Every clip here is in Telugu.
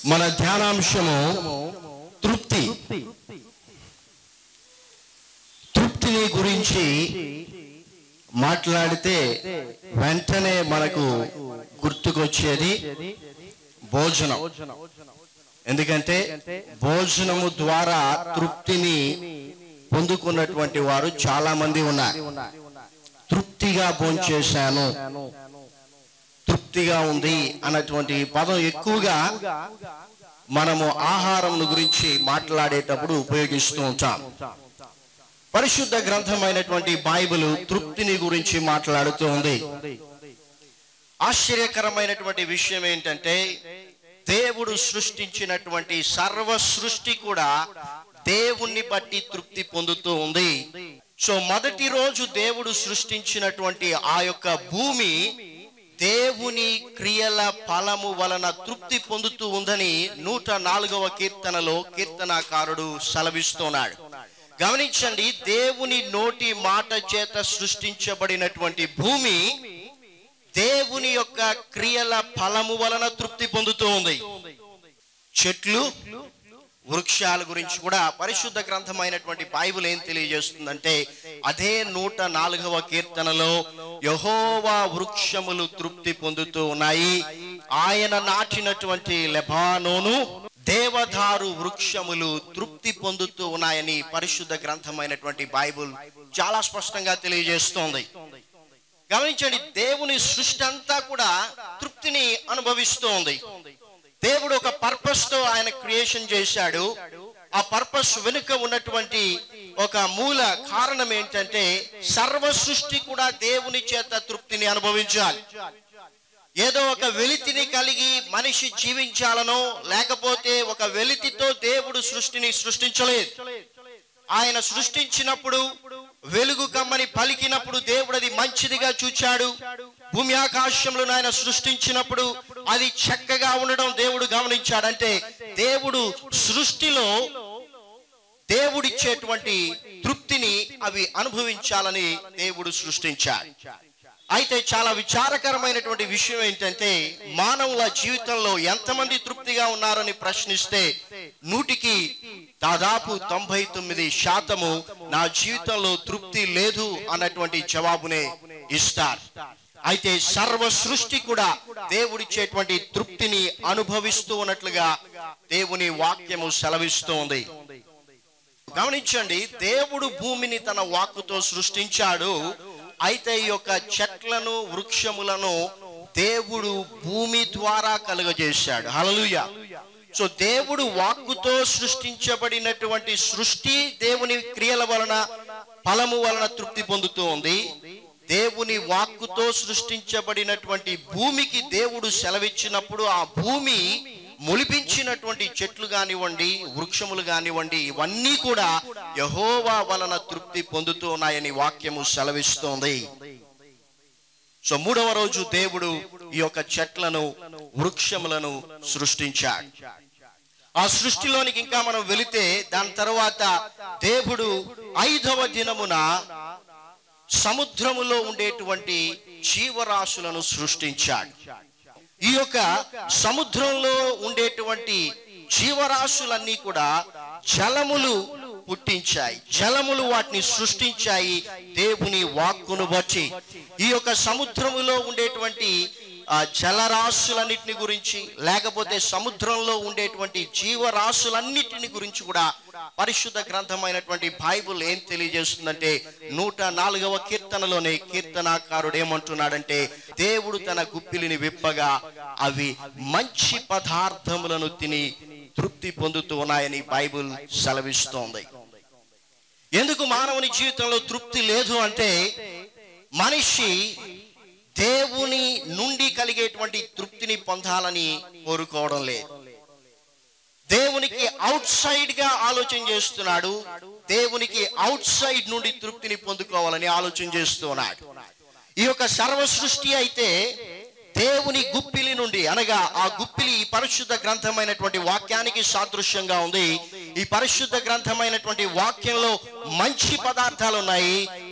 మన ధ్యానాంశము తృప్తి తృప్తిని గురించి మాట్లాడితే వెంటనే మనకు గుర్తుకొచ్చేది భోజనం ఎందుకంటే భోజనము ద్వారా తృప్తిని పొందుకున్నటువంటి వారు చాలా మంది ఉన్నారు తృప్తిగా భోంచేశాను తృప్తిగా ఉంది అన్నటువంటి పదం ఎక్కువగా మనము ఆహారం గురించి మాట్లాడేటప్పుడు ఉపయోగిస్తూ ఉంటాం పరిశుద్ధ గ్రంథమైనటువంటి బైబిల్ తృప్తిని గురించి మాట్లాడుతూ ఉంది ఆశ్చర్యకరమైనటువంటి విషయం ఏంటంటే దేవుడు సృష్టించినటువంటి సర్వ సృష్టి కూడా దేవుణ్ణి బట్టి తృప్తి పొందుతూ ఉంది సో మొదటి రోజు దేవుడు సృష్టించినటువంటి ఆ యొక్క భూమి దేవుని క్రియల ఫలము వలన తృప్తి పొందుతూ ఉందని నూట నాలుగవ కీర్తనలో కీర్తనాకారుడు సెలవిస్తున్నాడు గమనించండి దేవుని నోటి మాట చేత సృష్టించబడినటువంటి భూమి దేవుని యొక్క క్రియల ఫలము వలన తృప్తి పొందుతూ ఉంది చెట్లు వృక్షాల గురించి కూడా పరిశుద్ధ గ్రంథమైనటువంటి బైబిల్ ఏం తెలియజేస్తుందంటే అదే నూట నాలుగవ కీర్తనలో యహోవా వృక్షములు తృప్తి పొందుతూ ఉన్నాయి ఆయన నాటినటువంటి లెబానోను దేవదారు వృక్షములు తృప్తి పొందుతూ ఉన్నాయని పరిశుద్ధ గ్రంథమైనటువంటి బైబిల్ చాలా స్పష్టంగా తెలియజేస్తోంది గమనించండి దేవుని సృష్టి అంతా కూడా తృప్తిని అనుభవిస్తోంది దేవుడు ఒక పర్పస్ తో ఆయన క్రియేషన్ చేశాడు ఆ పర్పస్ వెనుక ఉన్నటువంటి ఒక మూల కారణం ఏంటంటే సర్వ సృష్టి కూడా దేవుని చేత తృప్తిని అనుభవించాలి ఏదో ఒక వెలితిని కలిగి మనిషి జీవించాలనో లేకపోతే ఒక వెలితితో దేవుడు సృష్టిని సృష్టించలేదు ఆయన సృష్టించినప్పుడు వెలుగు కమ్మని పలికినప్పుడు దేవుడు అది మంచిదిగా చూచాడు భూమి ఆకాశంలో ఆయన సృష్టించినప్పుడు అది చక్కగా ఉండడం దేవుడు గమనించాడు అంటే దేవుడు సృష్టిలో దేవుడిచ్చేటువంటి తృప్తిని అవి అనుభవించాలని దేవుడు సృష్టించాడు అయితే చాలా విచారకరమైనటువంటి విషయం ఏంటంటే మానవుల జీవితంలో ఎంతమంది తృప్తిగా ఉన్నారని ప్రశ్నిస్తే నూటికి దాదాపు తొంభై తొమ్మిది శాతము నా జీవితంలో తృప్తి లేదు అన్నటువంటి జవాబునే ఇస్తారు అయితే సర్వ సృష్టి కూడా దేవుడిచ్చేటువంటి తృప్తిని అనుభవిస్తూ ఉన్నట్లుగా దేవుని వాక్యము సెలవిస్తూ ఉంది గమనించండి దేవుడు భూమిని తన వాక్కుతో సృష్టించాడు అయితే ఈ యొక్క చెట్లను వృక్షములను దేవుడు భూమి ద్వారా కలుగజేశాడు హలలుయ సో దేవుడు వాక్కుతో సృష్టించబడినటువంటి సృష్టి దేవుని క్రియల వలన ఫలము వలన తృప్తి పొందుతూ ఉంది దేవుని వాక్కుతో సృష్టించబడినటువంటి భూమికి దేవుడు సెలవిచ్చినప్పుడు ఆ భూమి మొలిపించినటువంటి చెట్లు కానివ్వండి వృక్షములు కానివ్వండి ఇవన్నీ కూడా యహోవా వలన తృప్తి పొందుతూ ఉన్నాయని వాక్యము సెలవిస్తోంది సో మూడవ రోజు దేవుడు ఈ యొక్క చెట్లను వృక్షములను సృష్టించాడు ఆ సృష్టిలోనికి ఇంకా మనం వెళితే దాని తర్వాత దేవుడు ఐదవ దినమున సముద్రములో ఉండేటువంటి జీవరాశులను సృష్టించాడు ఈ యొక్క సముద్రంలో ఉండేటువంటి జీవరాశులన్నీ కూడా జలములు పుట్టించాయి జలములు వాటిని సృష్టించాయి దేవుని వాక్కును బట్టి ఈ యొక్క సముద్రములో ఉండేటువంటి ఆ జలరాశులన్నిటిని గురించి లేకపోతే సముద్రంలో ఉండేటువంటి జీవరాశులన్నిటిని గురించి కూడా పరిశుద్ధ గ్రంథమైనటువంటి బైబుల్ ఏం తెలియజేస్తుందంటే నూట నాలుగవ కీర్తనలోనే కీర్తనాకారుడు ఏమంటున్నాడంటే దేవుడు తన గుప్పిలిని విప్పగా అవి మంచి పదార్థములను తిని తృప్తి పొందుతూ ఉన్నాయని బైబుల్ సెలవిస్తోంది ఎందుకు మానవుని జీవితంలో తృప్తి లేదు అంటే మనిషి దేవుని నుండి కలిగేటువంటి తృప్తిని పొందాలని కోరుకోవడం లేదు దేవునికి అవుట్ సైడ్ గా ఆలోచన చేస్తున్నాడు దేవునికి అవుట్ సైడ్ నుండి తృప్తిని పొందుకోవాలని ఆలోచన చేస్తున్నాడు ఈ యొక్క సర్వ సృష్టి అయితే దేవుని గుప్పిలి నుండి అనగా ఆ గుప్పిలి ఈ పరిశుద్ధ గ్రంథమైనటువంటి వాక్యానికి సాదృశ్యంగా ఉంది ఈ పరిశుద్ధ గ్రంథమైనటువంటి వాక్యంలో మంచి పదార్థాలు ఉన్నాయి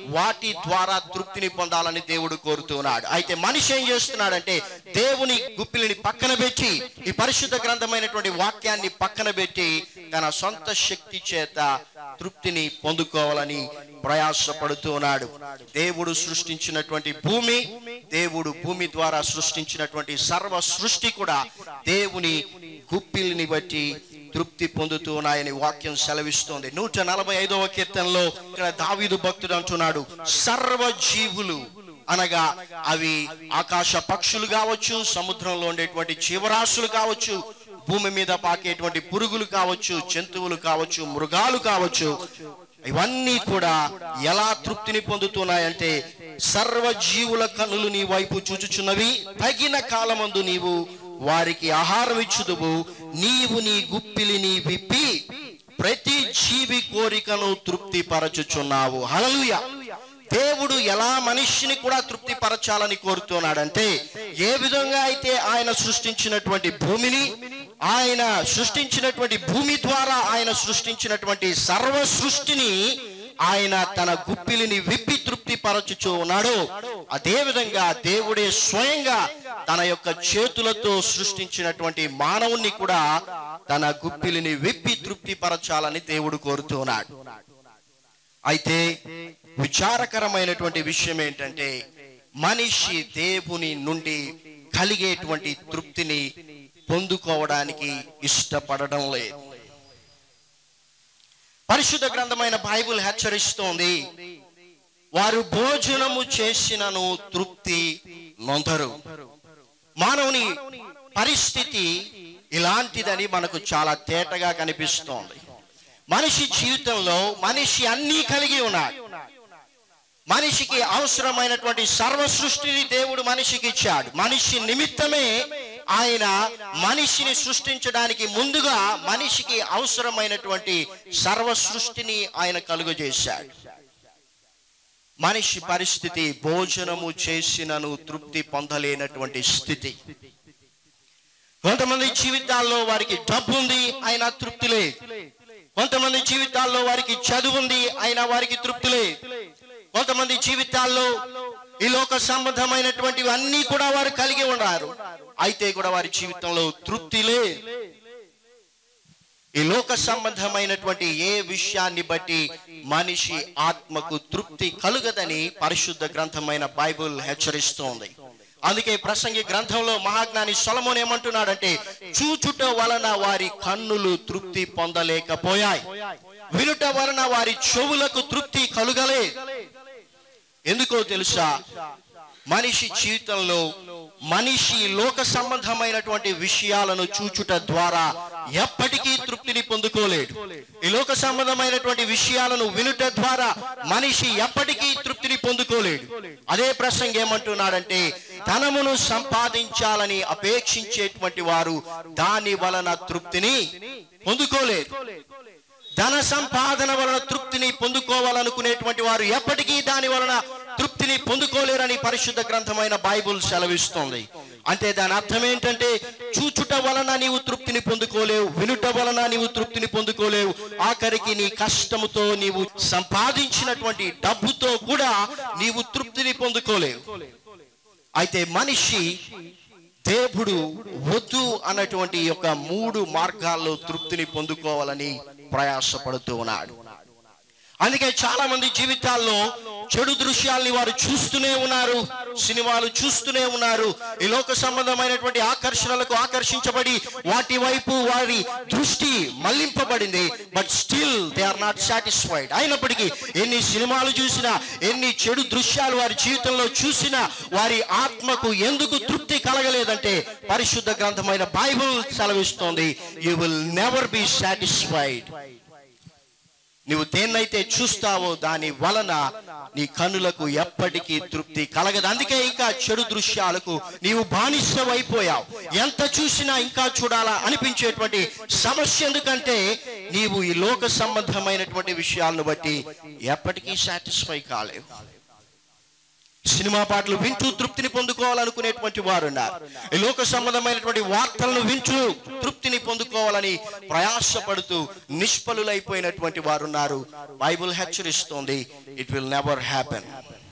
వాటి ద్వారా తృప్తిని పొందాలని దేవుడు కోరుతున్నాడు అయితే మనిషి ఏం చేస్తున్నాడంటే దేవుని గుప్పిలిని పక్కన పెట్టి ఈ పరిశుద్ధ గ్రంథమైనటువంటి వాక్యాన్ని పక్కన పెట్టి తన సొంత శక్తి చేత తృప్తిని పొందుకోవాలని ప్రయాసపడుతున్నాడు దేవుడు సృష్టించినటువంటి భూమి దేవుడు భూమి ద్వారా సృష్టించినటువంటి సర్వ సృష్టి కూడా దేవుని గుప్పిలిని బట్టి తృప్తి పొందుతున్నాయని వాక్యం సెలవిస్తోంది నూట నలభై ఐదవ కీర్తనలో ఇక్కడ దావీదు భక్తుడు అంటున్నాడు సర్వ జీవులు అనగా అవి ఆకాశ పక్షులు కావచ్చు సముద్రంలో ఉండేటువంటి జీవరాశులు కావచ్చు భూమి మీద పాకేటువంటి పురుగులు కావచ్చు జంతువులు కావచ్చు మృగాలు కావచ్చు ఇవన్నీ కూడా ఎలా తృప్తిని పొందుతున్నాయంటే సర్వ జీవుల కన్నులు నీ వైపు చూచుచున్నవి తగిన కాలమందు నీవు వారికి ఆహారం ఇచ్చుదువు నీవు నీ గుప్పిలిని విప్పి ప్రతి జీవి కోరికను తృప్తి పరచుచున్నావు హలలుయ దేవుడు ఎలా మనిషిని కూడా తృప్తి పరచాలని కోరుతున్నాడంటే ఏ విధంగా అయితే ఆయన సృష్టించినటువంటి భూమిని ఆయన సృష్టించినటువంటి భూమి ద్వారా ఆయన సృష్టించినటువంటి సర్వ సృష్టిని ఆయన తన గుప్పిలిని విప్పి తృప్తి పరచుచూ ఉన్నాడు అదే విధంగా దేవుడే స్వయంగా తన యొక్క చేతులతో సృష్టించినటువంటి మానవుణ్ణి కూడా తన గుప్పిలిని విప్పి తృప్తి పరచాలని దేవుడు కోరుతున్నాడు అయితే విచారకరమైనటువంటి విషయం ఏంటంటే మనిషి దేవుని నుండి కలిగేటువంటి తృప్తిని పొందుకోవడానికి ఇష్టపడడం లేదు పరిశుద్ధ గ్రంథమైన బైబిల్ హెచ్చరిస్తోంది వారు భోజనము చేసినను తృప్తి నొందరు మానవుని పరిస్థితి ఇలాంటిదని మనకు చాలా తేటగా కనిపిస్తోంది మనిషి జీవితంలో మనిషి అన్నీ కలిగి ఉన్నాడు మనిషికి అవసరమైనటువంటి సర్వ సృష్టిని దేవుడు మనిషికి ఇచ్చాడు మనిషి నిమిత్తమే ఆయన మనిషిని సృష్టించడానికి ముందుగా మనిషికి అవసరమైనటువంటి సర్వ సృష్టిని ఆయన కలుగజేశాడు మనిషి పరిస్థితి భోజనము చేసినను తృప్తి పొందలేనటువంటి స్థితి కొంతమంది జీవితాల్లో వారికి డబ్బు ఉంది అయినా తృప్తి లేదు కొంతమంది జీవితాల్లో వారికి చదువు ఉంది అయినా వారికి తృప్తి లేదు కొంతమంది జీవితాల్లో ఈ లోక సంబంధమైనటువంటివి అన్నీ కూడా వారు కలిగి ఉన్నారు అయితే కూడా వారి జీవితంలో తృప్తి లేదు ఈ లోక సంబంధమైనటువంటి ఏ విషయాన్ని బట్టి మనిషి ఆత్మకు తృప్తి కలుగదని పరిశుద్ధ గ్రంథమైన బైబుల్ హెచ్చరిస్తోంది అందుకే ప్రసంగి గ్రంథంలో మహాజ్ఞాని సొలమోన్ ఏమంటున్నాడంటే చూచుట వలన వారి కన్నులు తృప్తి పొందలేకపోయాయి వినుట వలన వారి చెవులకు తృప్తి కలుగలే ఎందుకో తెలుసా మనిషి జీవితంలో మనిషి లోక సంబంధమైనటువంటి విషయాలను చూచుట ద్వారా ఎప్పటికీ తృప్తిని పొందుకోలేడు ఈ లోక సంబంధమైనటువంటి విషయాలను వినుట ద్వారా మనిషి ఎప్పటికీ తృప్తిని పొందుకోలేడు అదే ప్రసంగం ఏమంటున్నాడంటే ధనమును సంపాదించాలని అపేక్షించేటువంటి వారు దాని వలన తృప్తిని పొందుకోలేరు ధన సంపాదన వలన తృప్తిని పొందుకోవాలనుకునేటువంటి వారు ఎప్పటికీ దాని వలన తృప్తిని పొందుకోలేరని పరిశుద్ధ గ్రంథమైన బైబుల్ సెలవిస్తోంది అంటే దాని అర్థం ఏంటంటే చూచుట వలన నీవు తృప్తిని పొందుకోలేవు వినుట వలన నీవు తృప్తిని పొందుకోలేవు ఆఖరికి నీ కష్టముతో నీవు సంపాదించినటువంటి డబ్బుతో కూడా నీవు తృప్తిని పొందుకోలేవు అయితే మనిషి దేవుడు వద్దు అన్నటువంటి యొక్క మూడు మార్గాల్లో తృప్తిని పొందుకోవాలని ప్రయాసపడుతూ ఉన్నాడు అందుకే చాలా మంది జీవితాల్లో చెడు దృశ్యాల్ని వారు చూస్తూనే ఉన్నారు సినిమాలు చూస్తూనే ఉన్నారు ఈ లోక సంబంధమైనటువంటి ఆకర్షణలకు ఆకర్షించబడి వాటి వైపు వారి దృష్టి మళ్లింపబడింది but still they are not satisfied అయినప్పటికీ ఎన్ని సినిమాలు చూసినా ఎన్ని చెడు దృశ్యాలు వారి జీవితంలో చూసినా వారి ఆత్మకు ఎందుకు తృప్తి కలగలేదంటే పరిశుద్ధ గ్రంథమైన బైబుల్ సెలవిస్తోంది you will never be satisfied నీవు దేన్నైతే చూస్తావో దాని వలన నీ కన్నులకు ఎప్పటికీ తృప్తి కలగదు అందుకే ఇంకా చెడు దృశ్యాలకు నీవు బానిసమైపోయావు ఎంత చూసినా ఇంకా చూడాలా అనిపించేటువంటి సమస్య ఎందుకంటే నీవు ఈ లోక సంబంధమైనటువంటి విషయాలను బట్టి ఎప్పటికీ సాటిస్ఫై కాలేవు సినిమా పాటలు వింటూ తృప్తిని పొందుకోవాలనుకునేటువంటి వారు ఉన్నారు ఈ లోక సంబంధమైనటువంటి వార్తలను వింటూ తృప్తిని పొందుకోవాలని ప్రయాసపడుతూ నిష్ఫలులైపోయినటువంటి వారు ఉన్నారు బైబిల్ హెచ్చరిస్తోంది ఇట్ విల్ నెవర్ హ్యాపెన్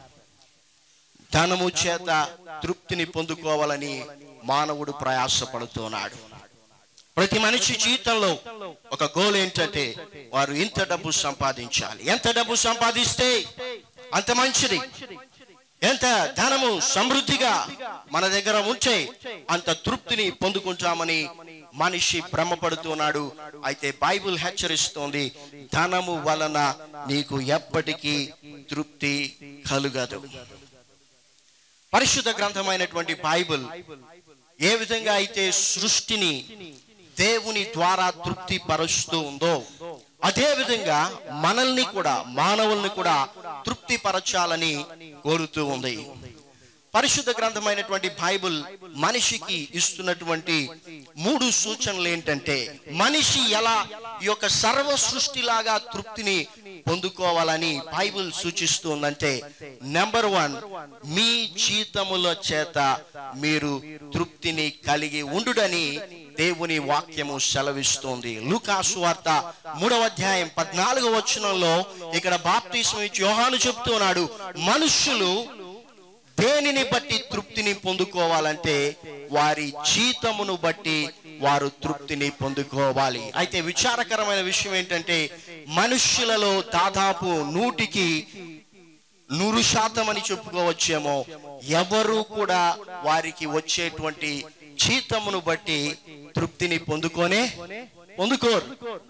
ధనము చేత తృప్తిని పొందుకోవాలని మానవుడు ప్రయాసపడుతున్నాడు ప్రతి మనిషి జీవితంలో ఒక గోల్ ఏంటంటే వారు ఇంత డబ్బు సంపాదించాలి ఎంత డబ్బు సంపాదిస్తే అంత మంచిది ఎంత ధనము సమృద్ధిగా మన దగ్గర ఉంటే అంత తృప్తిని పొందుకుంటామని మనిషి భ్రమపడుతున్నాడు అయితే బైబిల్ హెచ్చరిస్తోంది ధనము వలన నీకు ఎప్పటికీ తృప్తి కలుగదు పరిశుద్ధ గ్రంథమైనటువంటి బైబిల్ ఏ విధంగా అయితే సృష్టిని దేవుని ద్వారా తృప్తి పరుస్తూ ఉందో అదే విధంగా మనల్ని కూడా మానవుల్ని కూడా తృప్తి పరచాలని కోరుతూ ఉంది పరిశుద్ధ గ్రంథమైనటువంటి బైబిల్ మనిషికి ఇస్తున్నటువంటి మూడు సూచనలు ఏంటంటే మనిషి ఎలా ఈ యొక్క సర్వ సృష్టిలాగా తృప్తిని పొందుకోవాలని బైబిల్ సూచిస్తుందంటే నెంబర్ వన్ మీ జీతముల చేత మీరు తృప్తిని కలిగి ఉండుడని దేవుని వాక్యము సెలవిస్తోంది లూకాసు వార్త మూడవ అధ్యాయం పద్నాలుగవ వచనంలో ఇక్కడ బాప్తీసం ఇచ్చి యోహాను చెప్తున్నాడు మనుషులు దేనిని బట్టి తృప్తిని పొందుకోవాలంటే వారి జీతమును బట్టి వారు తృప్తిని పొందుకోవాలి అయితే విచారకరమైన విషయం ఏంటంటే మనుష్యులలో దాదాపు నూటికి నూరు శాతం అని చెప్పుకోవచ్చేమో ఎవరు కూడా వారికి వచ్చేటువంటి జీతమును బట్టి తృప్తిని పొందుకోనే పొందుకోరు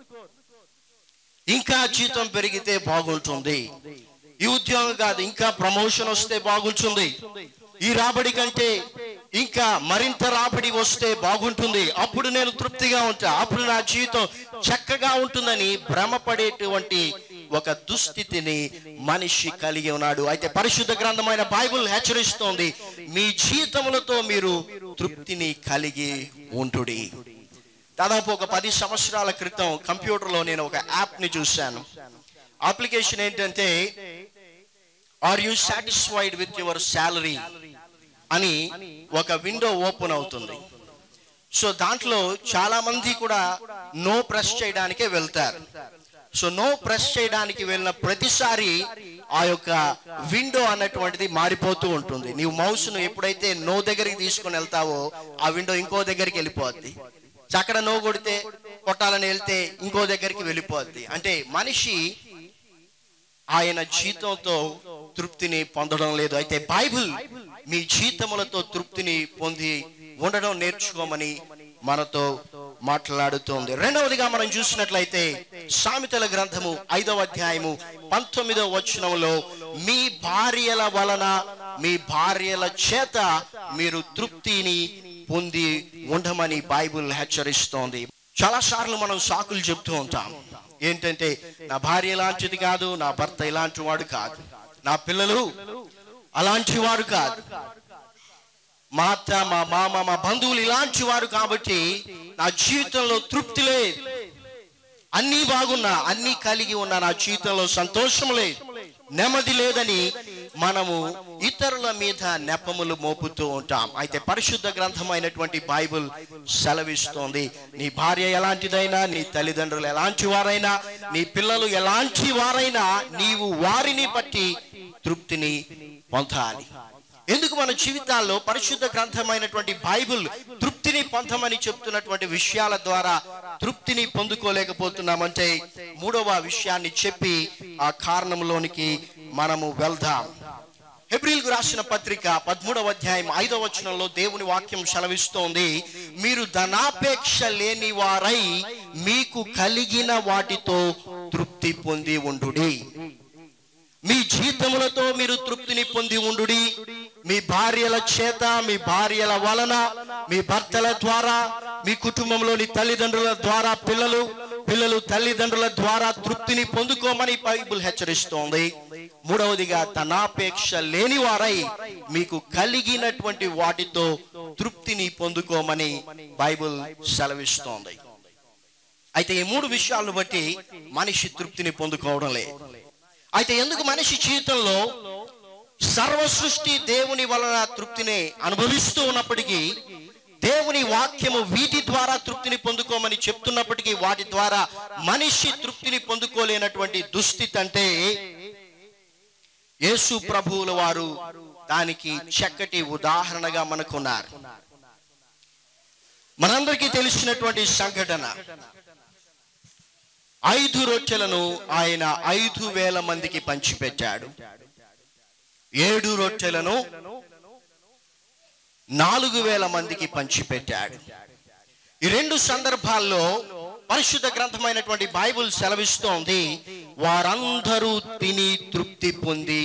ఇంకా జీతం పెరిగితే బాగుంటుంది ఈ ఉద్యోగం కాదు ఇంకా ప్రమోషన్ వస్తే బాగుంటుంది ఈ రాబడి కంటే ఇంకా మరింత రాబడి వస్తే బాగుంటుంది అప్పుడు నేను తృప్తిగా ఉంటా అప్పుడు నా జీవితం చక్కగా ఉంటుందని భ్రమపడేటువంటి ఒక దుస్థితిని మనిషి కలిగి ఉన్నాడు అయితే పరిశుద్ధ గ్రంథమైన బైబిల్ హెచ్చరిస్తోంది మీ జీతములతో మీరు తృప్తిని కలిగి ఉంటుడి దాదాపు ఒక పది సంవత్సరాల క్రితం కంప్యూటర్లో నేను ఒక యాప్ని చూశాను అప్లికేషన్ ఏంటంటే are you satisfied with your salary అని ఒక విండో ఓపెన్ అవుతుంది సో దాంట్లో చాలా మంది కూడా నో ప్రెస్ చేయడానికే వెళ్తారు సో నో ప్రెస్ చేయడానికి వెళ్ళిన ప్రతిసారి ఆ యొక్క విండో అన్నటువంటిది మారిపోతూ ఉంటుంది నీవు మౌస్ను ఎప్పుడైతే నో దగ్గరికి తీసుకొని వెళ్తావో ఆ విండో ఇంకో దగ్గరికి వెళ్ళిపోద్ది అక్కడ నో కొడితే కొట్టాలని వెళ్తే ఇంకో దగ్గరికి వెళ్ళిపోద్ది అంటే మనిషి ఆయన జీతంతో తృప్తిని పొందడం లేదు అయితే బైబిల్ మీ జీతములతో తృప్తిని పొంది ఉండడం నేర్చుకోమని మనతో మాట్లాడుతోంది రెండవదిగా మనం చూసినట్లయితే సామెతల గ్రంథము ఐదవ అధ్యాయము పంతొమ్మిదవ వచనంలో మీ భార్యల వలన మీ భార్యల చేత మీరు తృప్తిని పొంది ఉండమని బైబిల్ హెచ్చరిస్తోంది చాలా సార్లు మనం సాకులు చెప్తూ ఉంటాం ఏంటంటే నా భార్య ఇలాంటిది కాదు నా భర్త ఇలాంటి వాడు కాదు నా పిల్లలు అలాంటి వారు కాదు మా అత్త మా మామ మా బంధువులు ఇలాంటి వారు కాబట్టి నా జీవితంలో తృప్తి లేదు అన్నీ బాగున్నా అన్నీ కలిగి ఉన్న నా జీవితంలో సంతోషం లేదు నెమ్మది లేదని మనము ఇతరుల మీద నెపములు మోపుతూ ఉంటాం అయితే పరిశుద్ధ గ్రంథమైనటువంటి బైబిల్ సెలవిస్తోంది నీ భార్య ఎలాంటిదైనా నీ తల్లిదండ్రులు ఎలాంటి వారైనా నీ పిల్లలు ఎలాంటి వారైనా నీవు వారిని బట్టి తృప్తిని పొందాలి ఎందుకు మన జీవితాల్లో పరిశుద్ధ గ్రంథమైనటువంటి బైబిల్ తృప్తిని పొందమని చెప్తున్నటువంటి విషయాల ద్వారా తృప్తిని పొందుకోలేకపోతున్నామంటే మూడవ విషయాన్ని చెప్పి ఆ కారణంలోనికి మనము వెళ్దాం హెబ్రిల్కు రాసిన పత్రిక పదమూడవ అధ్యాయం ఐదవ వచనంలో దేవుని వాక్యం సెలవిస్తోంది మీరు ధనాపేక్ష లేని వారై మీకు కలిగిన వాటితో తృప్తి పొంది ఉండుడి మీ జీతములతో మీరు తృప్తిని పొంది ఉండుడి మీ భార్యల చేత మీ భార్యల వలన మీ భర్తల ద్వారా మీ కుటుంబంలోని తల్లిదండ్రుల ద్వారా పిల్లలు పిల్లలు తల్లిదండ్రుల ద్వారా తృప్తిని పొందుకోమని బైబిల్ హెచ్చరిస్తోంది మూడవదిగా తనాపేక్ష లేని వారై మీకు కలిగినటువంటి వాటితో తృప్తిని పొందుకోమని బైబిల్ సెలవిస్తోంది అయితే ఈ మూడు విషయాలను బట్టి మనిషి తృప్తిని పొందుకోవడం లేదు అయితే ఎందుకు మనిషి జీవితంలో సర్వ సృష్టి దేవుని వలన తృప్తిని అనుభవిస్తూ ఉన్నప్పటికీ దేవుని వాక్యము వీటి ద్వారా తృప్తిని పొందుకోమని చెప్తున్నప్పటికీ వాటి ద్వారా మనిషి తృప్తిని పొందుకోలేనటువంటి దుస్థితి అంటే యేసు ప్రభువుల వారు దానికి చక్కటి ఉదాహరణగా మనకున్నారు మనందరికీ తెలిసినటువంటి సంఘటన ఐదు రొట్టెలను ఆయన ఐదు వేల మందికి పంచిపెట్టాడు ఏడు రొట్టెలను నాలుగు వేల మందికి పంచిపెట్టాడు ఈ రెండు సందర్భాల్లో పరిశుద్ధ గ్రంథమైనటువంటి బైబుల్ సెలవిస్తోంది వారందరూ తిని తృప్తి పొంది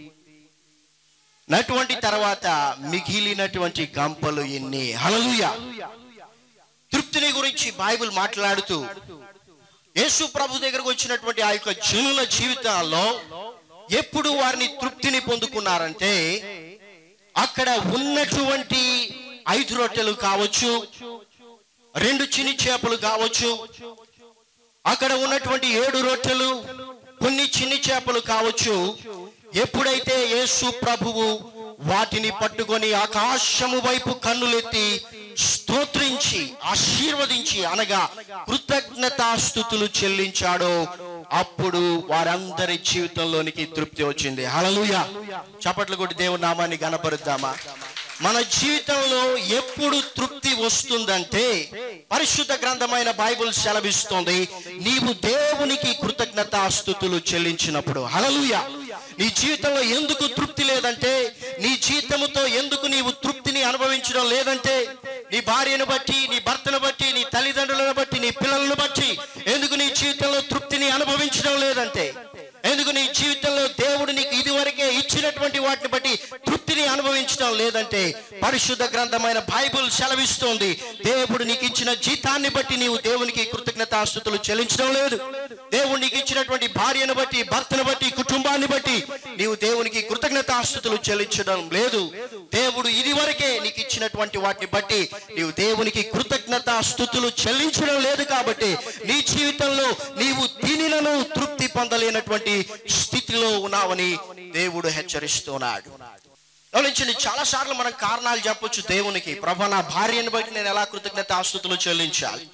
నటువంటి తర్వాత మిగిలినటువంటి గంపలు ఎన్ని హలలుయ తృప్తిని గురించి బైబిల్ మాట్లాడుతూ యేసు ప్రభు దగ్గరకు వచ్చినటువంటి ఆ యొక్క జనుల జీవితాల్లో ఎప్పుడు వారిని తృప్తిని పొందుకున్నారంటే అక్కడ ఉన్నటువంటి ఐదు రొట్టెలు కావచ్చు రెండు చిన్ని చేపలు కావచ్చు అక్కడ ఉన్నటువంటి ఏడు రొట్టెలు కొన్ని చిన్ని చేపలు కావచ్చు ఎప్పుడైతే యేసు ప్రభువు వాటిని పట్టుకొని ఆకాశము వైపు కన్నులెత్తి స్తోత్రించి ఆశీర్వదించి అనగా కృతజ్ఞతాస్థుతులు చెల్లించాడో అప్పుడు వారందరి జీవితంలోనికి తృప్తి వచ్చింది హలలుయ చప్పట్లు కొట్టి దేవుని నామాన్ని గణపరుద్దామా మన జీవితంలో ఎప్పుడు తృప్తి వస్తుందంటే పరిశుద్ధ గ్రంథమైన బైబిల్ సెలవిస్తుంది నీవు దేవునికి కృతజ్ఞతాస్థుతులు చెల్లించినప్పుడు హలలుయ నీ జీవితంలో ఎందుకు తృప్తి లేదంటే నీ జీవితముతో ఎందుకు నీవు తృప్తిని అనుభవించడం లేదంటే నీ భార్యను బట్టి నీ భర్తను బట్టి నీ తల్లిదండ్రులను బట్టి నీ పిల్లలను బట్టి ఎందుకు నీ జీవితంలో తృప్తిని అనుభవించడం లేదంటే ఎందుకు నీ జీవితంలో దేవుడు నీకు ఇదివరకే ఇచ్చినటువంటి వాటిని బట్టి తృప్తిని అనుభవించడం లేదంటే పరిశుద్ధ గ్రంథమైన బైబుల్ సెలవిస్తోంది దేవుడు నీకు ఇచ్చిన జీతాన్ని బట్టి నీవు దేవునికి కృతజ్ఞతాస్తుతులు చెల్లించడం లేదు దేవుడు నీకు ఇచ్చినటువంటి భార్యను బట్టి భర్తను బట్టి కుటుంబాన్ని బట్టి నీవు దేవునికి కృతజ్ఞతాస్తుతులు చెల్లించడం లేదు దేవుడు ఇదివరకే నీకు ఇచ్చినటువంటి వాటిని బట్టి నీవు దేవునికి కృతజ్ఞతాస్తుతులు చెల్లించడం లేదు కాబట్టి నీ జీవితంలో నీవు దీనిలను తృప్తి పొందలేనటువంటి స్థితిలో ఉన్నావని దేవుడు హెచ్చరిస్తున్నాడు గమనించండి చాలా సార్లు మనం కారణాలు చెప్పొచ్చు దేవునికి ప్రభా నా భార్యను బట్టి నేను ఎలా కృతజ్ఞత ఆస్తుతులు చెల్లించాలి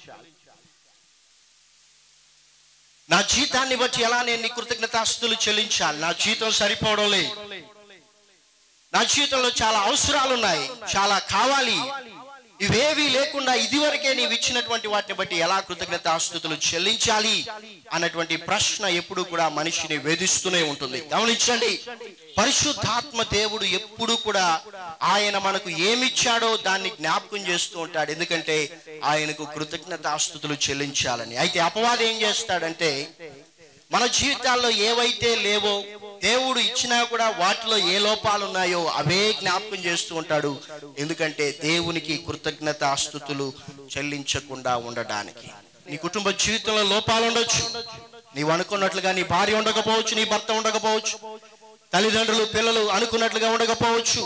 నా జీతాన్ని బట్టి ఎలా నేను నీ కృతజ్ఞతాస్తులు చెల్లించాలి నా జీతం సరిపోవడం లేదు నా జీవితంలో చాలా అవసరాలు ఉన్నాయి చాలా కావాలి ఇవేవి లేకుండా ఇదివరకే నీవు ఇచ్చినటువంటి వాటిని బట్టి ఎలా కృతజ్ఞత ఆస్తుతులు చెల్లించాలి అన్నటువంటి ప్రశ్న ఎప్పుడు కూడా మనిషిని వేధిస్తూనే ఉంటుంది గమనించండి పరిశుద్ధాత్మ దేవుడు ఎప్పుడు కూడా ఆయన మనకు ఏమిచ్చాడో దాన్ని జ్ఞాపకం చేస్తూ ఉంటాడు ఎందుకంటే ఆయనకు కృతజ్ఞత ఆస్తుతులు చెల్లించాలని అయితే అపవాదం ఏం చేస్తాడంటే మన జీవితాల్లో ఏవైతే లేవో దేవుడు ఇచ్చినా కూడా వాటిలో ఏ లోపాలు ఉన్నాయో అవే జ్ఞాపకం చేస్తూ ఉంటాడు ఎందుకంటే దేవునికి కృతజ్ఞత ఆస్తుతులు చెల్లించకుండా ఉండడానికి నీ కుటుంబ జీవితంలో లోపాలు ఉండొచ్చు నీవు అనుకున్నట్లుగా నీ భార్య ఉండకపోవచ్చు నీ భర్త ఉండకపోవచ్చు తల్లిదండ్రులు పిల్లలు అనుకున్నట్లుగా ఉండకపోవచ్చు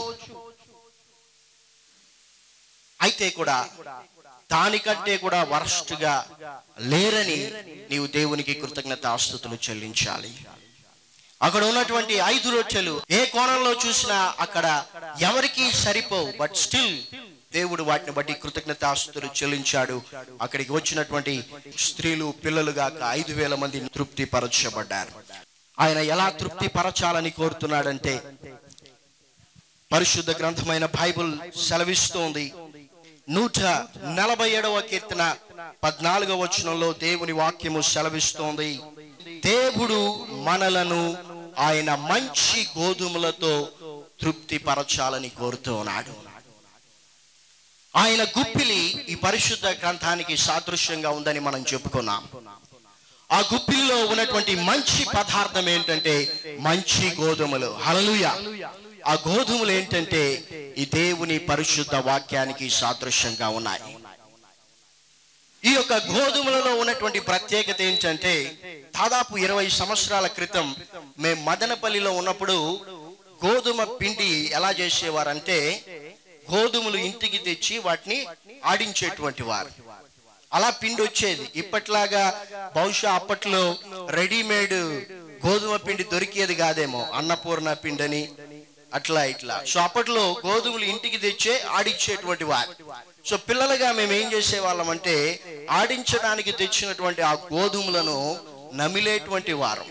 అయితే కూడా దానికంటే కూడా వరస్ట్గా లేరని నీవు దేవునికి కృతజ్ఞత ఆస్తుతులు చెల్లించాలి అక్కడ ఉన్నటువంటి ఐదు రొట్టెలు ఏ కోణంలో చూసినా అక్కడ ఎవరికి సరిపోవు బట్ స్టిల్ దేవుడు వాటిని బట్టి కృతజ్ఞత ఆస్తుతులు చెల్లించాడు అక్కడికి వచ్చినటువంటి స్త్రీలు పిల్లలు గాక ఐదు వేల మంది తృప్తి పరచబడ్డారు ఆయన ఎలా తృప్తి పరచాలని కోరుతున్నాడంటే పరిశుద్ధ గ్రంథమైన బైబుల్ సెలవిస్తోంది నూట నలభై ఏడవ కీర్తన పద్నాలుగవ వచనంలో దేవుని వాక్యము సెలవిస్తోంది దేవుడు మనలను ఆయన మంచి గోధుమలతో తృప్తి పరచాలని కోరుతూ ఉన్నాడు ఆయన గుప్పిలి ఈ పరిశుద్ధ గ్రంథానికి సాదృశ్యంగా ఉందని మనం చెప్పుకున్నాం ఆ గుప్పిల్లో ఉన్నటువంటి మంచి పదార్థం ఏంటంటే మంచి గోధుమలు హలలుయ ఆ గోధుమలు ఏంటంటే ఈ దేవుని పరిశుద్ధ వాక్యానికి సాదృశ్యంగా ఉన్నాయి ఈ యొక్క గోధుమలలో ఉన్నటువంటి ప్రత్యేకత ఏంటంటే దాదాపు ఇరవై సంవత్సరాల క్రితం మేము మదనపల్లిలో ఉన్నప్పుడు గోధుమ పిండి ఎలా చేసేవారంటే గోధుమలు ఇంటికి తెచ్చి వాటిని ఆడించేటువంటి వారు అలా పిండి వచ్చేది ఇప్పట్లాగా బహుశా అప్పట్లో రెడీమేడ్ గోధుమ పిండి దొరికేది కాదేమో అన్నపూర్ణ పిండి అని అట్లా ఇట్లా సో అప్పట్లో గోధుమలు ఇంటికి తెచ్చే ఆడిచ్చేటువంటి వారు సో పిల్లలుగా మేము ఏం చేసే వాళ్ళం అంటే ఆడించడానికి తెచ్చినటువంటి ఆ గోధుమలను నమిలేటువంటి వారం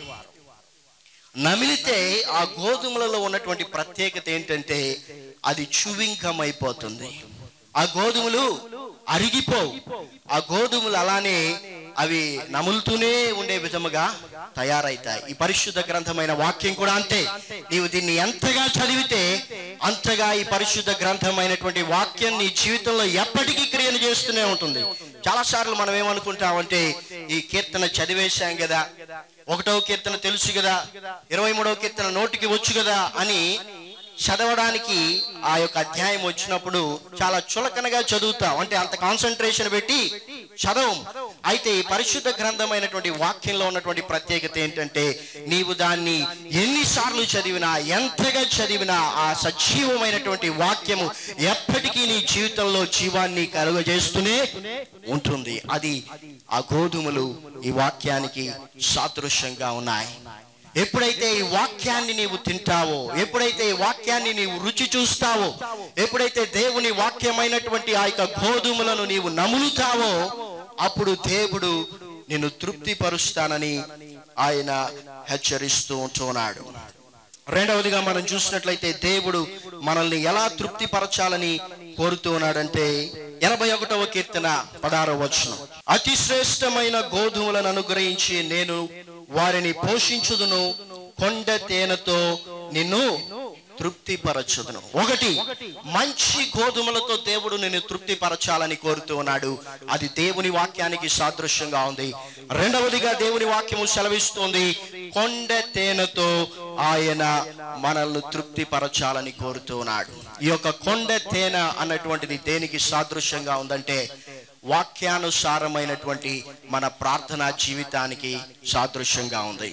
నమిలితే ఆ గోధుమలలో ఉన్నటువంటి ప్రత్యేకత ఏంటంటే అది చువింకం అయిపోతుంది ఆ గోధుమలు అరిగిపోవు ఆ గోధుమలు అలానే అవి నములుతూనే ఉండే విధముగా తయారైతాయి ఈ పరిశుద్ధ గ్రంథమైన వాక్యం కూడా అంతే నీవు దీన్ని ఎంతగా చదివితే అంతగా ఈ పరిశుద్ధ గ్రంథమైనటువంటి వాక్యం నీ జీవితంలో ఎప్పటికీ క్రియను చేస్తూనే ఉంటుంది చాలా సార్లు మనం ఏమనుకుంటామంటే ఈ కీర్తన చదివేశాం కదా ఒకటో కీర్తన తెలుసు కదా ఇరవై మూడవ కీర్తన నోటికి వచ్చు కదా అని చదవడానికి ఆ యొక్క అధ్యాయం వచ్చినప్పుడు చాలా చులకనగా చదువుతాం అంటే అంత కాన్సన్ట్రేషన్ పెట్టి చదవం అయితే ఈ పరిశుద్ధ గ్రంథమైనటువంటి వాక్యంలో ఉన్నటువంటి ప్రత్యేకత ఏంటంటే నీవు దాన్ని ఎన్నిసార్లు చదివినా ఎంతగా చదివినా ఆ సజీవమైనటువంటి వాక్యము ఎప్పటికీ నీ జీవితంలో జీవాన్ని కలుగజేస్తూనే ఉంటుంది అది ఆ గోధుమలు ఈ వాక్యానికి సాదృశ్యంగా ఉన్నాయి ఎప్పుడైతే ఈ వాక్యాన్ని నీవు తింటావో ఎప్పుడైతే ఈ వాక్యాన్ని నీవు రుచి చూస్తావో ఎప్పుడైతే దేవుని వాక్యమైనటువంటి ఆ యొక్క గోధుమలను నీవు నములుతావో అప్పుడు దేవుడు నిన్ను తృప్తిపరుస్తానని ఆయన హెచ్చరిస్తూ ఉంటున్నాడు రెండవదిగా మనం చూసినట్లయితే దేవుడు మనల్ని ఎలా తృప్తిపరచాలని కోరుతూ ఉన్నాడంటే ఎనభై ఒకటవ కీర్తన పదారవ వచనం అతి శ్రేష్టమైన గోధుమలను అనుగ్రహించి నేను వారిని పోషించుదును కొండ తేనెతో నిన్ను తృప్తిపరచుదును ఒకటి మంచి గోధుమలతో దేవుడు నిన్ను తృప్తిపరచాలని కోరుతూ ఉన్నాడు అది దేవుని వాక్యానికి సాదృశ్యంగా ఉంది రెండవదిగా దేవుని వాక్యము సెలవిస్తుంది కొండ తేనెతో ఆయన మనల్ని తృప్తిపరచాలని కోరుతూ ఉన్నాడు ఈ యొక్క కొండ తేనె అన్నటువంటిది దేనికి సాదృశ్యంగా ఉందంటే వాక్యానుసారమైనటువంటి మన ప్రార్థనా జీవితానికి సాదృశ్యంగా ఉంది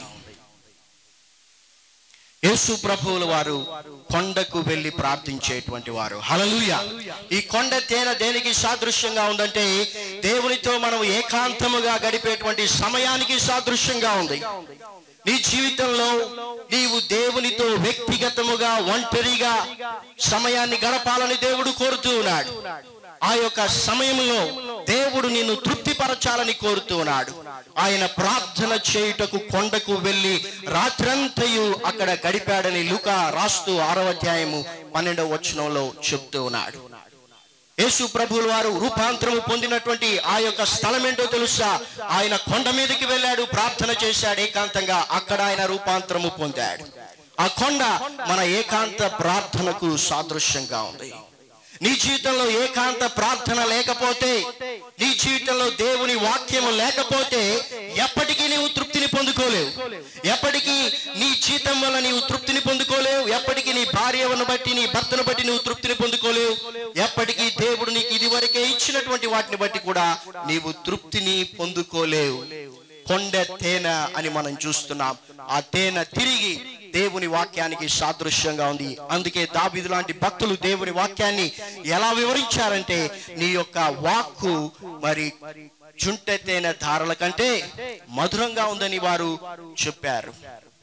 యేసు ప్రభువుల వారు కొండకు వెళ్ళి ప్రార్థించేటువంటి వారు హలలుయ ఈ కొండ తేనె దేనికి సాదృశ్యంగా ఉందంటే దేవునితో మనం ఏకాంతముగా గడిపేటువంటి సమయానికి సాదృశ్యంగా ఉంది నీ జీవితంలో నీవు దేవునితో వ్యక్తిగతముగా ఒంటరిగా సమయాన్ని గడపాలని దేవుడు కోరుతూ ఉన్నాడు ఆ యొక్క సమయంలో దేవుడు నిన్ను తృప్తిపరచాలని కోరుతూ ఉన్నాడు ఆయన ప్రార్థన చేయుటకు కొండకు వెళ్ళి రాత్రంతయు అక్కడ గడిపాడని లూక రాస్తూ ఆరవ అధ్యాయము పన్నెండవ వచనంలో చెప్తూ ఉన్నాడు యేసు ప్రభువుల వారు రూపాంతరము పొందినటువంటి ఆ యొక్క స్థలం ఏంటో తెలుసా ఆయన కొండ మీదకి వెళ్ళాడు ప్రార్థన చేశాడు ఏకాంతంగా అక్కడ ఆయన రూపాంతరము పొందాడు ఆ కొండ మన ఏకాంత ప్రార్థనకు సాదృశ్యంగా ఉంది నీ జీవితంలో ఏకాంత ప్రార్థన లేకపోతే నీ జీవితంలో దేవుని వాక్యము లేకపోతే ఎప్పటికీ నీవు తృప్తిని పొందుకోలేవు ఎప్పటికీ నీ జీతం వల్ల నీవు తృప్తిని పొందుకోలేవు ఎప్పటికీ నీ భార్యను బట్టి నీ భర్తను బట్టి నువ్వు తృప్తిని పొందుకోలేవు ఎప్పటికీ దేవుడు నీకు ఇదివరకే ఇచ్చినటువంటి వాటిని బట్టి కూడా నీవు తృప్తిని పొందుకోలేవు కొండ తేనె అని మనం చూస్తున్నాం ఆ తేనె తిరిగి దేవుని వాక్యానికి సాదృశ్యంగా ఉంది అందుకే దాబిదు లాంటి భక్తులు దేవుని వాక్యాన్ని ఎలా వివరించారంటే నీ యొక్క వాక్కు మరి చుంట తేనె ధారల కంటే మధురంగా ఉందని వారు చెప్పారు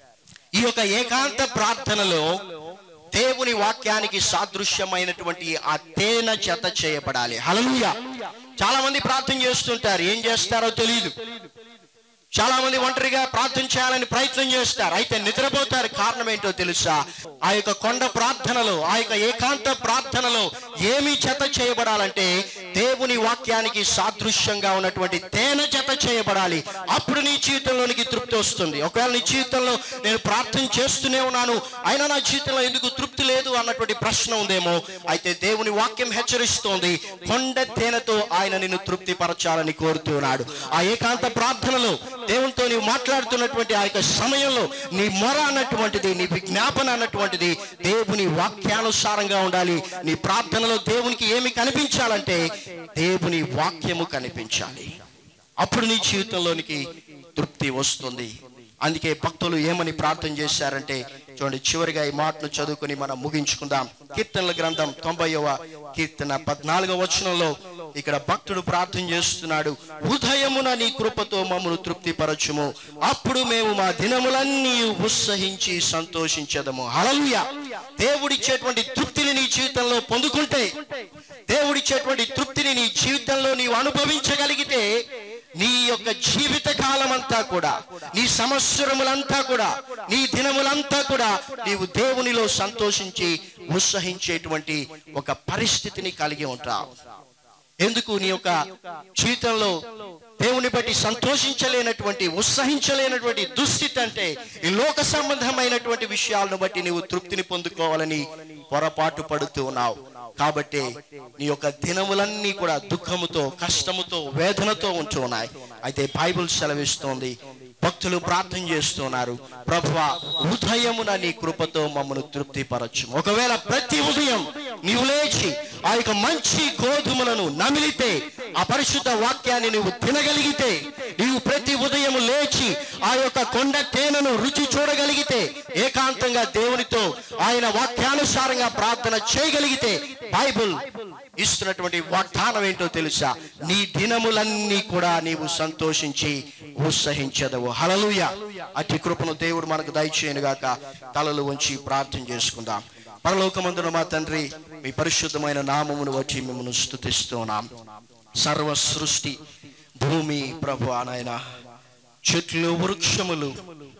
ఈ యొక్క ఏకాంత ప్రార్థనలో దేవుని వాక్యానికి సాదృశ్యమైనటువంటి ఆ తేనె చేత చేయబడాలి హలలుయ చాలా మంది ప్రార్థన చేస్తుంటారు ఏం చేస్తారో తెలియదు చాలా మంది ఒంటరిగా ప్రార్థన చేయాలని ప్రయత్నం చేస్తారు అయితే నిద్రపోతారు కారణం ఏంటో తెలుసా ఆ యొక్క కొండ ప్రార్థనలో ఆ యొక్క ఏకాంత ప్రార్థనలో ఏమి చెత చేయబడాలంటే దేవుని వాక్యానికి సాదృశ్యంగా ఉన్నటువంటి తేనె చెత చేయబడాలి అప్పుడు నీ జీవితంలోనికి తృప్తి వస్తుంది ఒకవేళ నీ జీవితంలో నేను ప్రార్థన చేస్తూనే ఉన్నాను అయినా నా జీవితంలో ఎందుకు తృప్తి లేదు అన్నటువంటి ప్రశ్న ఉందేమో అయితే దేవుని వాక్యం హెచ్చరిస్తోంది కొండ తేనెతో ఆయన నిన్ను తృప్తిపరచాలని కోరుతున్నాడు ఆ ఏకాంత ప్రార్థనలో దేవునితో నీవు మాట్లాడుతున్నటువంటి ఆ యొక్క సమయంలో నీ మొర అన్నటువంటిది నీ విజ్ఞాపన అన్నటువంటిది దేవుని వాక్యానుసారంగా ఉండాలి నీ ప్రార్థనలో దేవునికి ఏమి కనిపించాలంటే దేవుని వాక్యము కనిపించాలి అప్పుడు నీ జీవితంలోనికి తృప్తి వస్తుంది అందుకే భక్తులు ఏమని ప్రార్థన చేశారంటే చూడండి చివరిగా ఈ మాటను చదువుకొని మనం ముగించుకుందాం కీర్తనల గ్రంథం తొంభైవ కీర్తన పద్నాలుగవ వచనంలో ఇక్కడ భక్తుడు ప్రార్థన చేస్తున్నాడు ఉదయమున నీ కృపతో మమ్మను తృప్తిపరచుము అప్పుడు మేము మా దినములన్నీ ఉత్సహించి సంతోషించదము హలలుయ దేవుడిచ్చేటువంటి తృప్తిని నీ జీవితంలో పొందుకుంటే దేవుడిచ్చేటువంటి తృప్తిని నీ జీవితంలో నీవు అనుభవించగలిగితే నీ యొక్క జీవిత కాలం అంతా కూడా నీ సంవత్సరములంతా కూడా నీ దినములంతా కూడా నీవు దేవునిలో సంతోషించి ఉత్సహించేటువంటి ఒక పరిస్థితిని కలిగి ఉంటావు ఎందుకు నీ యొక్క జీవితంలో దేవుని బట్టి సంతోషించలేనటువంటి ఉత్సహించలేనటువంటి దుస్థితి అంటే ఈ లోక సంబంధమైనటువంటి విషయాలను బట్టి నీవు తృప్తిని పొందుకోవాలని పొరపాటు పడుతూ ఉన్నావు కాబట్టి నీ యొక్క దినములన్నీ కూడా దుఃఖముతో కష్టముతో వేదనతో ఉంటూ ఉన్నాయి అయితే బైబిల్ సెలవిస్తోంది భక్తులు ప్రార్థన చేస్తున్నారు ప్రభువా ఉదయమున నీ కృపతో మమ్మను తృప్తిపరచు ఒకవేళ ప్రతి ఉదయం నీవు లేచి ఆ యొక్క మంచి గోధుమలను నమిలితే ఆ పరిశుద్ధ వాక్యాన్ని నువ్వు తినగలిగితే నీవు ప్రతి ఉదయం లేచి ఆ యొక్క కొండ తేనెను రుచి చూడగలిగితే ఏకాంతంగా దేవునితో ఆయన వాక్యానుసారంగా ప్రార్థన చేయగలిగితే బైబిల్ ఇస్తున్నటువంటి వాగ్దానం ఏంటో తెలుసా నీ దినములన్నీ కూడా నీవు సంతోషించి ఉత్సహించదవు హలలుయ అతి కృపను దేవుడు మనకు దయచేయనుగాక తలలు ఉంచి ప్రార్థన చేసుకుందాం పరలోకమందున మా తండ్రి మీ పరిశుద్ధమైన నామమును వచ్చి మిమ్మల్ని స్థుతిస్తున్నాం సర్వ సృష్టి భూమి ప్రభు నాయన చెట్లు వృక్షములు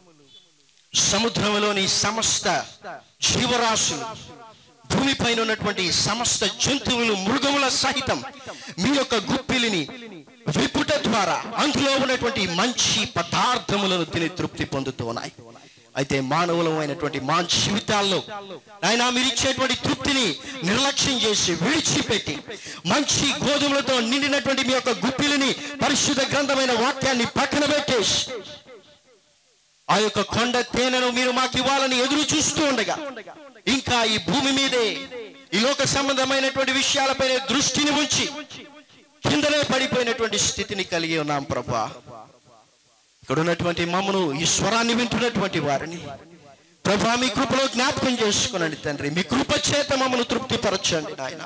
సముద్రములోని సమస్త జీవరాశులు భూమిపైన ఉన్నటువంటి సమస్త జంతువులు మృగముల సహితం మీ యొక్క గుప్పిలిని విపుట ద్వారా అందులో ఉన్నటువంటి మంచి పదార్థములను తిని తృప్తి పొందుతూ ఉన్నాయి అయితే మానవులమైనటువంటి మా జీవితాల్లో ఆయన మీరు ఇచ్చేటువంటి తృప్తిని నిర్లక్ష్యం చేసి విడిచిపెట్టి మంచి గోధుమలతో నిండినటువంటి మీ యొక్క గుప్పిలిని పరిశుద్ధ గ్రంథమైన వాక్యాన్ని పక్కన పెట్టేసి ఆ యొక్క కొండ తేనెను మీరు మాకు ఇవ్వాలని ఎదురు చూస్తూ ఉండగా ఇంకా ఈ భూమి మీదే ఈ లోక సంబంధమైనటువంటి విషయాలపైన దృష్టిని ఉంచి కిందనే పడిపోయినటువంటి స్థితిని కలిగి ఉన్నాం ప్రభా ఇక్కడ ఉన్నటువంటి మమ్మను ఈ స్వరాన్ని వింటున్నటువంటి వారిని ప్రభా మీ కృపలో జ్ఞాపకం చేసుకునండి తండ్రి మీ కృప చేత మమ్మను తృప్తిపరచండి నాయన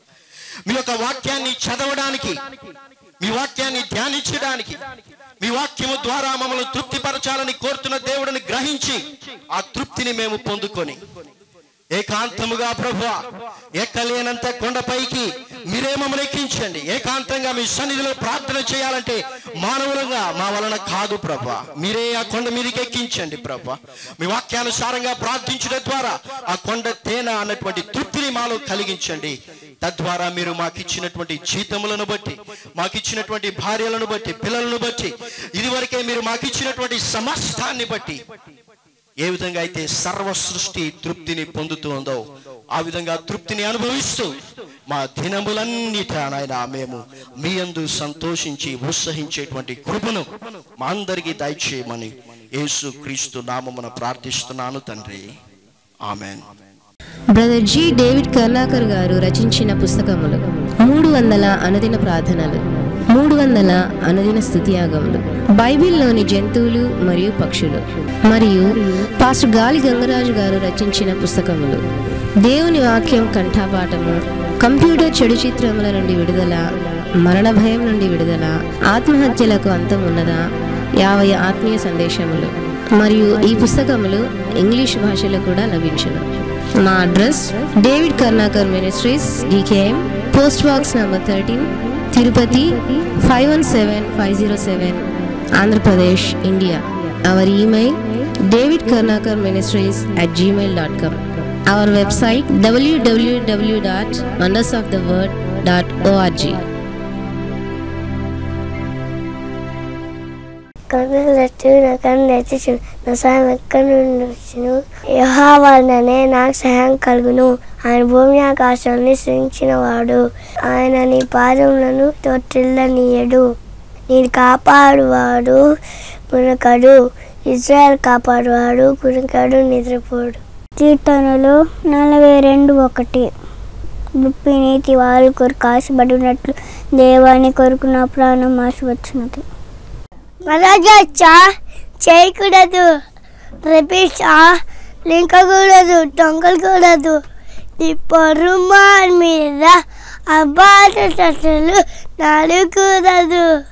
మీ యొక్క వాక్యాన్ని చదవడానికి మీ వాక్యాన్ని ధ్యానించడానికి మీ వాక్యము ద్వారా మమ్మల్ని తృప్తిపరచాలని కోరుతున్న దేవుడిని గ్రహించి ఆ తృప్తిని మేము పొందుకొని ఏకాంతముగా ప్రభు ఎక్కలేనంత కొండపైకి మీరే మమ్మల్ని ఎక్కించండి ఏకాంతంగా మీ సన్నిధిలో ప్రార్థన చేయాలంటే మానవులుగా మా వలన కాదు ప్రభు మీరే ఆ కొండ మీదకి ఎక్కించండి ప్రభు మీ వాక్యానుసారంగా ప్రార్థించడం ద్వారా ఆ కొండ తేనె అన్నటువంటి తృప్తిని మాలో కలిగించండి తద్వారా మీరు మాకు ఇచ్చినటువంటి జీతములను బట్టి మాకు ఇచ్చినటువంటి భార్యలను బట్టి పిల్లలను బట్టి ఇదివరకే మీరు మాకు ఇచ్చినటువంటి సమస్తాన్ని బట్టి ఏ విధంగా అయితే సర్వ సృష్టి తృప్తిని పొందుతూ ఉందో ఆ విధంగా తృప్తిని అనుభవిస్తూ మా దినములన్నిట నాయన మేము మీ అందు సంతోషించి ఉత్సహించేటువంటి కృపను మా అందరికీ దయచేయమని యేసు క్రీస్తు నామమున ప్రార్థిస్తున్నాను తండ్రి amen brother G David Karnakar గారు రచించిన పుస్తకములు మూడు వందల అనుదిన ప్రార్థనలు మూడు వందల అనుదిన స్థుతియాగములు బైబిల్లోని జంతువులు మరియు పక్షులు మరియు పాస్టర్ గాలి గంగరాజు గారు రచించిన పుస్తకములు దేవుని వాక్యం కంఠపాఠము కంప్యూటర్ చెడు చిత్రముల నుండి విడుదల మరణ భయం నుండి విడుదల ఆత్మహత్యలకు అంతం ఉన్నదా యాభై ఆత్మీయ సందేశములు మరియు ఈ పుస్తకములు ఇంగ్లీష్ భాషలో కూడా లభించును మా address David Karnakar ministries DKM post box number thirteen Tirupati five one seven five zero seven Andhra Pradesh India our email David Karnakar ministries at Gmail dot com our website డబ్ల్యూడబ్ల్యూడబ్ల్యూ dot wonders of the word dot org కనులట్టు నాకు నెచ్చు నా సాయం ఎక్కడి నుండి వచ్చును యహావలననే నాకు సహాయం కలుగును ఆయన భూమి ఆకాశాన్ని సృష్టించిన వాడు ఆయన నీ పాదములను తొట్టిల్లనీయడు నేను కాపాడువాడు పునకడు ఇజ్రాయెల్ కాపాడువాడు పునకడు నిద్రపోడు కీర్తనలు నలభై రెండు ఒకటి దుప్పి నీతి వారి కొరకు ఆశపడినట్లు దేవాని కొరకు నా ప్రాణం ఆశవచ్చినది మరగచ్చా చేయకూడదు రిపీట్సా లింకకూడదు దొంగలకూడదు నీ పొరుమాన్ మీద అబాధ చట్టలు నడకూడదు